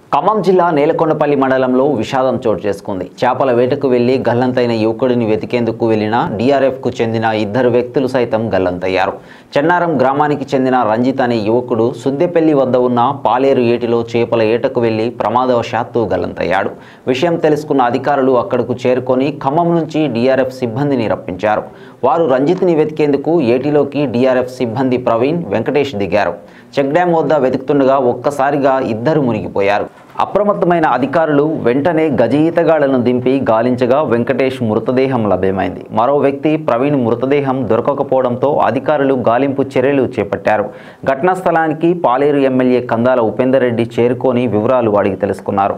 ఖమ్మం జిల్లా నేలకొండపల్లి మండలంలో విషాదం చోటు చేసుకుంది చేపల వేటకు వెళ్లి గల్లంతైన యువకుడిని వెతికేందుకు వెళ్లిన డీఆర్ఎఫ్కు చెందిన ఇద్దరు వ్యక్తులు సైతం గల్లంతయ్యారు చెన్నారం గ్రామానికి చెందిన రంజిత్ అనే యువకుడు సుద్దెపల్లి వద్ద ఉన్న పాలేరు ఏటిలో చేపల ఏటకు వెళ్లి ప్రమాదవశాత్తు గల్లంతయ్యాడు విషయం తెలుసుకున్న అధికారులు అక్కడకు చేరుకొని ఖమ్మం నుంచి డీఆర్ఎఫ్ సిబ్బందిని రప్పించారు వారు రంజిత్ని వెతికేందుకు ఏటిలోకి డీఆర్ఎఫ్ సిబ్బంది ప్రవీణ్ వెంకటేష్ దిగారు చెక్ డ్యాం వద్ద వెతుకుతుండగా ఒక్కసారిగా ఇద్దరు మునిగిపోయారు అప్రమత్తమైన అధికారులు వెంటనే గజ ఈతగాళ్లను దింపి గాలించగా వెంకటేష్ మృతదేహం లభ్యమైంది మరో వ్యక్తి ప్రవీణ్ మృతదేహం దొరకకపోవడంతో అధికారులు గాలింపు చర్యలు చేపట్టారు ఘటనా స్థలానికి పాలేరు ఎమ్మెల్యే కందాల ఉపేందర్ రెడ్డి చేరుకొని వివరాలు అడిగి తెలుసుకున్నారు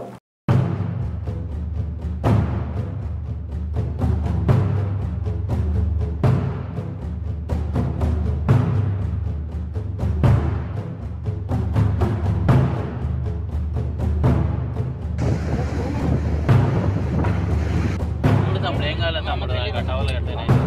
ఇప్పుడు తమ్ముడు ఏం కాలేదు తమ్ముడు నాకు ఆ టవల్ కట్టినాయి